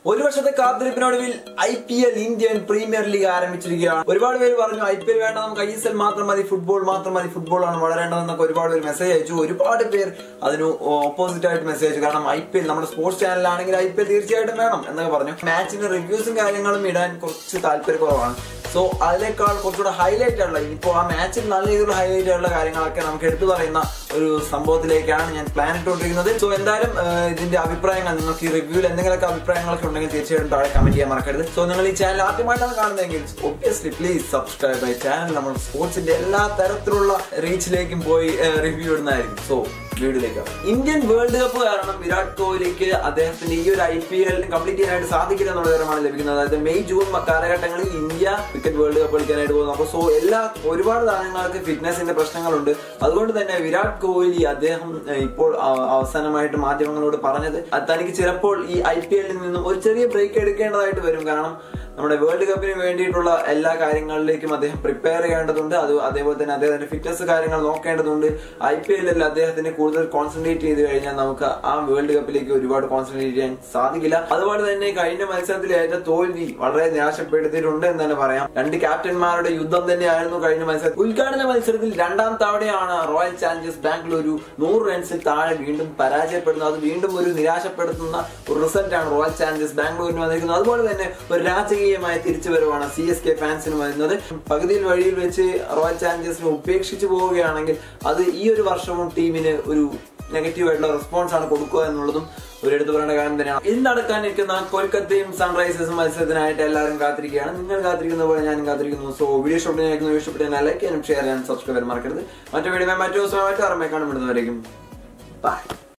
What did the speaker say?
ഒരു വർഷത്തെ കാത്തിരിപ്പിനൊടുവിൽ I P L Indian Premier League ആരംഭിച്ചിരിക്കുകയാണ് ഒരുപാട് പേര് പറഞ്ഞു ഐ പി എൽ വേണ്ട നമുക്ക് ഐ എസ് എൽ മാത്രം മതി ഫുട്ബോൾ മാത്രം മതി ഫുട്ബോൾ ആണ് വളരേണ്ടതെന്നൊക്കെ ഒരുപാട് പേര് മെസ്സേജ് അയച്ചു ഒരുപാട് പേർ അതിന് ഓപ്പോസിറ്റ് ആയിട്ട് മെസ്സേജ് അയച്ചു കാരണം ഐ പി എൽ നമ്മുടെ സ്പോർട്സ് ചാനലാണെങ്കിൽ ഐ പി എൽ തീർച്ചയായിട്ടും വേണം എന്നൊക്കെ പറഞ്ഞു മാച്ചിന്റെ റിവ്യൂസും കാര്യങ്ങളും ഇടാൻ കുറച്ച് താല്പര്യക്കുറവാണ് സോ അതിനേക്കാൾ കുറച്ചുകൂടെ ഹൈലൈറ്റ് ആയിട്ടുള്ള ഇനിയിപ്പോ ആ മാച്ചിൽ നല്ല രീതിയിലുള്ള ഹൈലൈറ്റ് ആയിട്ടുള്ള കാര്യങ്ങളൊക്കെ നമുക്ക് എടുത്തു പറയുന്ന ഒരു സംഭവത്തിലേക്കാണ് ഞാൻ പ്ലാൻ ഇട്ടുകൊണ്ടിരിക്കുന്നത് സോ എന്തായാലും ആ, ഇതിന്റെ അഭിപ്രായങ്ങൾ നിങ്ങൾക്ക് ഈ റിവ്യൂവിൽ എന്തെങ്കിലുമൊക്കെ അഭിപ്രായങ്ങളൊക്കെ ഉണ്ടെങ്കിൽ തീർച്ചയായിട്ടും താഴെ കമന്റ് ചെയ്യാൻ മറക്കരുത് സോ നിങ്ങൾ ഈ ചാനൽ ആദ്യമായിട്ടാണ് കാണുന്നതെങ്കിൽ obviously please subscribe my channel നമ്മൾ സ്പോർട്സിന്റെ എല്ലാ തരത്തിലുള്ള റീച്ചിലേക്കും പോയി റിവ്യൂ ഇടുന്നതായിരിക്കും സോ വീഡിയോയിലേക്ക് ഇന്ത്യൻ വേൾഡ് കപ്പ് കാരണം വിരാട് കോഹ്ലിക്ക് അദ്ദേഹത്തിന്റെ ഈ ഒരു ഐ പി എൽ കംപ്ലീറ്റ് ചെയ്യാനായിട്ട് സാധിക്കില്ല എന്നുള്ള വിവരമാണ് ലഭിക്കുന്നത് അതായത് മെയ് ജൂൺ കാലഘട്ടങ്ങളിൽ ഇന്ത്യ ക്രിക്കറ്റ് വേൾഡ് കപ്പ് കളിക്കാനായിട്ട് പോകുന്നു അപ്പോൾ സോ എല്ലാ ഒരുപാട് താരങ്ങൾക്ക് ഫിറ്റ്നസിന്റെ പ്രശ്നങ്ങളുണ്ട് അതുകൊണ്ട് തന്നെ വിരാട് കോഹ്ലി അദ്ദേഹം ഏഹ്, ഇപ്പോൾ അ- അവസാനമായിട്ട് മാധ്യമങ്ങളോട് പറഞ്ഞത് അത് തനിക്ക് ചിലപ്പോൾ ഈ ഐ പി എല്ലിൽ നിന്നും ഒരു ചെറിയ ബ്രേക്ക് എടുക്കേണ്ടതായിട്ട് വരും കാരണം നമ്മുടെ വേൾഡ് കപ്പിന് വേണ്ടിയിട്ടുള്ള എല്ലാ കാര്യങ്ങളിലേക്കും അദ്ദേഹം പ്രിപ്പയർ ചെയ്യേണ്ടതുണ്ട് അത് അതേപോലെ തന്നെ അദ്ദേഹത്തിന്റെ ഫിറ്റ്നസ് കാര്യങ്ങൾ നോക്കേണ്ടതുണ്ട് ഐ പി എല്ലിൽ അദ്ദേഹത്തിന് കൂടുതൽ കോൺസെൻട്രേറ്റ് ചെയ്ത് കഴിഞ്ഞാൽ നമുക്ക് ആ വേൾഡ് കപ്പിലേക്ക് ഒരുപാട് കോൺസെൻട്രേറ്റ് ചെയ്യാൻ സാധിക്കില്ല അതുപോലെ തന്നെ കഴിഞ്ഞ മത്സരത്തിൽ ഏറ്റ തോൽവി വളരെ നിരാശപ്പെടുത്തിയിട്ടുണ്ട് എന്ന് തന്നെ പറയാം രണ്ട് ക്യാപ്റ്റന്മാരുടെ യുദ്ധം തന്നെയായിരുന്നു കഴിഞ്ഞ മത്സരം ഉദ്ഘാടന മത്സരത്തിൽ രണ്ടാം തവണയാണ് റോയൽ ചാലഞ്ചേഴ്സ് ബാംഗ്ലൂരു നൂറ് റൺസിൽ താഴെ വീണ്ടും പരാജയപ്പെടുന്നത് അത് വീണ്ടും ഒരു നിരാശപ്പെടുത്തുന്ന ഒരു റിസൾട്ട് ആണ് റോയൽ ചാലഞ്ചേഴ്സ് ബാംഗ്ലൂരിന് വന്നിരിക്കുന്നത് അതുപോലെ തന്നെ ഒരു രാജകീയമായ തിരിച്ചുവരവാണ് സി എസ് കെ ഫാൻസിന് വരുന്നത് പകുതിയിൽ വഴിയിൽ വെച്ച് റോയൽ ചാലഞ്ചേഴ്സിനെ ഉപേക്ഷിച്ചു പോവുകയാണെങ്കിൽ അത് ഈ ഒരു വർഷവും ടീമിന് ഒരു നെഗറ്റീവ് ആയിട്ടുള്ള റെസ്പോൺസ് ആണ് കൊടുക്കുക എന്നുള്ളതും ഒരു എടുത്തു പറയേണ്ട കാര്യം തന്നെയാണ് ഇന്ന് നടക്കാനിരിക്കുന്ന കൊൽക്കത്തയും സൺറൈസേഴ്സും മത്സരത്തിനായിട്ട് എല്ലാവരും കാത്തിരിക്കുകയാണ് നിങ്ങൾ കാത്തിരിക്കുന്ന പോലെ ഞാനും കാത്തിരിക്കുന്നു സോ വീഡിയോ ഷോപ്പിനെ ഇഷ്ടപ്പെട്ട ലൈക്ക് ചെയ്യാനും ഷെയർ ചെയ്യാനും സബ്സ്ക്രൈബ് ചെയ്യാൻ മറക്കരുത് മറ്റു വീഡിയോ മറ്റു ദിവസം മറ്റു അറിമേ കാണും ബൈ